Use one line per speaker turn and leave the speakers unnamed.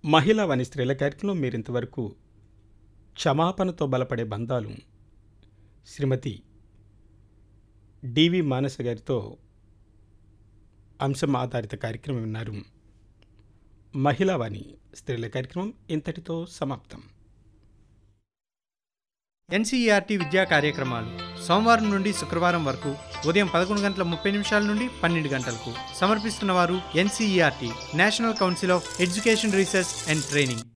మహిళా వని స్త్రీల కార్యక్రమం మీరు ఇంతవరకు క్షమాపణతో బలపడే బంధాలు శ్రీమతి డివి మానస గారితో అంశం ఆధారిత కార్యక్రమం విన్నారు మహిళా వాణి స్త్రీల కార్యక్రమం ఇంతటితో సమాప్తం
ఎన్సీఈఆర్టీ విద్యా కార్యక్రమాలు సోమవారం నుండి శుక్రవారం వరకు ఉదయం పదకొండు గంటల ముప్పై నిమిషాల నుండి పన్నెండు గంటలకు సమర్పిస్తున్న వారు NCERT national council of education research and training